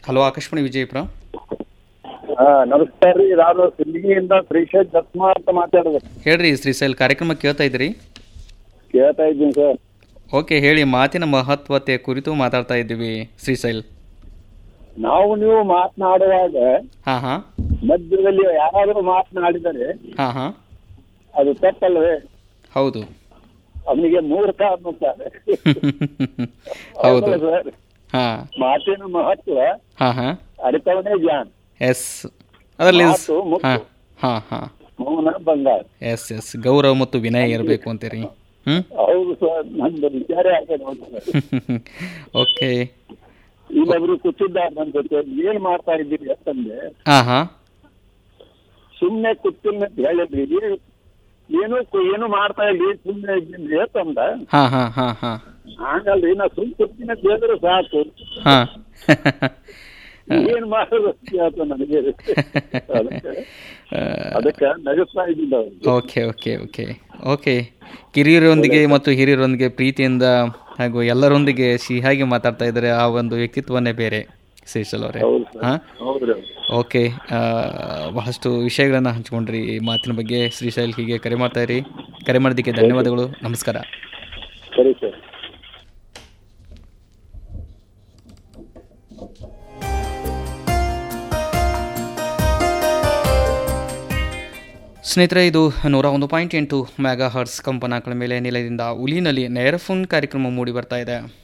Hello Akashvani Vijayapura ಹಾ ನಮಸ್ಕಾರ ರೀ ನಾನು ಸಿಂದಗಿಯಿಂದ ಶ್ರೀಶೈಲ್ ದತ್ಮ ಅಂತ ಮಾತಾಡೋದು ಹೇಳ್ರಿ ಶ್ರೀಶೈಲ್ ಕಾರ್ಯಕ್ರಮ ಕೇಳ್ತಾ ಇದ್ದೀರಿ ಕೇಳ್ತಾ ಇದ್ದೀನಿ ಸರ್ ಓಕೆ ಹೇಳಿ ಮಾತಿನ ಮಹತ್ವತೆ ಕುರಿತು ಮಾತಾಡ್ತಾ ಇದ್ದೀವಿ ಶ್ರೀಶೈಲ್ ನಾವು ನೀವು ಮಾತನಾಡುವಾಗ ಹಾಂ ಹಾಂ ಮಧ್ಯದಲ್ಲಿ ಯಾರಾದರೂ ಮಾತನಾಡಿದರೆ ಹಾಂ ಹಾಂ ಅದು ತಪ್ಪಲ್ವೇ ಹೌದು ಅವನಿಗೆ ಮೂರ್ಖ ಅನ್ನುತ್ತಾರೆ ಹೌದು ಹೌದಲ್ಲ ಸರ್ ಹಾಂ ಮಾತಿನ ಮಹತ್ವ ಹಾಂ ಹಾಂ ಅರಿತವನೇ ಜ್ಞಾನ ಎಸ್ ಅದರಲ್ಲಿ ಮಾತು ಮುತ್ತು. ಹಾಂ ಹಾಂ ಹಾಂ ಮೌನ ಬಂಗಾರ ಎಸ್ ಎಸ್ ಗೌರವ ಮತ್ತು ವಿನಯ ಇರಬೇಕು ಅಂತೀರಿ ಹ್ಞೂ ಹೌದು ಸರ್ ನಂದು ವಿಚಾರ ಆಗ್ತದೆ ಹೌದು ಸರ್ ಓಕೆ ಇಲ್ಲೊಬ್ರು ಕೂತಿದ್ದಾರೆ ನನ್ನ ಜೊತೆ ಏನ್ ಮಾಡ್ತಾ ಇದ್ದೀರಿ ಅಂತಂದೆ ಹಾಂ ಹಾಂ ಸುಮ್ನೆ ಕೂತಿಲ್ಲ ಅಂತ ಹೇಳಿದ್ರಿ ಏ- ಏನು ಕು- ಏನು ಮಾಡ್ತಾ ಇಲ್ಲಿ ಸುಮ್ನೆ ಇದ್ದೀನಿ ಅಂತಂದ ಹಾಂ ಹಾಂ ಹಾಂ ಹಾಂ ಹಂಗಲ್ರಿ ನಾ ಸುಮ್ ಕೂತೀನಿ ಅಂತ ಹೇಳಿದ್ರೆ ಸಾಕು ಹಾಂ ಏನ್ ಮಾಡೋದು ಅಂತ ಹೇಳ್ತಾನೆ ನನಗೆ ಅದಕ್ಕೆ ಅದಕ್ಕೆ ನಗಿಸ್ತಾ ಇದ್ದಿಲ್ಲ ಅವ್ರು ಓಕೆ ಓಕೆ ಓಕೆ ಓಕೆ ಕಿರಿಯರೊಂದಿಗೆ ಮತ್ತು ಹಿರಿಯರೊಂದಿಗೆ ಪ್ರೀತಿಯಿಂದ ಹಾಗೂ ಎಲ್ಲರೊಂದಿಗೆ ಸಿಹಿಯಾಗಿ ಮಾತಾಡ್ತಾ ಇದ್ದಾರೆ ಆ ಒಂದು ವ್ಯಕ್ತಿತ್ವನೇ ಬೇರೆ ಶೇಷಲ್ ಅವರೇ ಹೌದು ಸರ್ ಹಾಂ ಹೌದ್ರಿ ಓಕೆ ಆ, ಬಹಳಷ್ಟು ವಿಷಯಗಳನ್ನು ಹಂಚ್ಕೊಂಡ್ರಿ ಈ ಮಾತಿನ ಬಗ್ಗೆ ಶ್ರೀಶೈಲ್ ಹೀಗೆ ಕರೆ ಮಾಡ್ತಾ ಇರಿ ಕರೆ ಮಾಡೋದಕ್ಕೆ ಧನ್ಯವಾದಗಳು ನಮಸ್ಕಾರ ಸರಿ ಸರ್ ಸ್ನೇಹಿತರೆ ಇದು ನೂರ ಒಂದು ಪಾಯಿಂಟ್ ಎಂಟು ಮೆಗಾ ಹರ್ಟ್ಸ್ ಕಂಪನಾಗಳ ಮೇಲೆ ನಿಲಯದಿಂದ ಉಲಿನಲ್ಲಿ ನೇರ ಫೋನ್ ಕಾರ್ಯಕ್ರಮ ಮೂಡಿ ಬರ್ತಾ ಇದೆ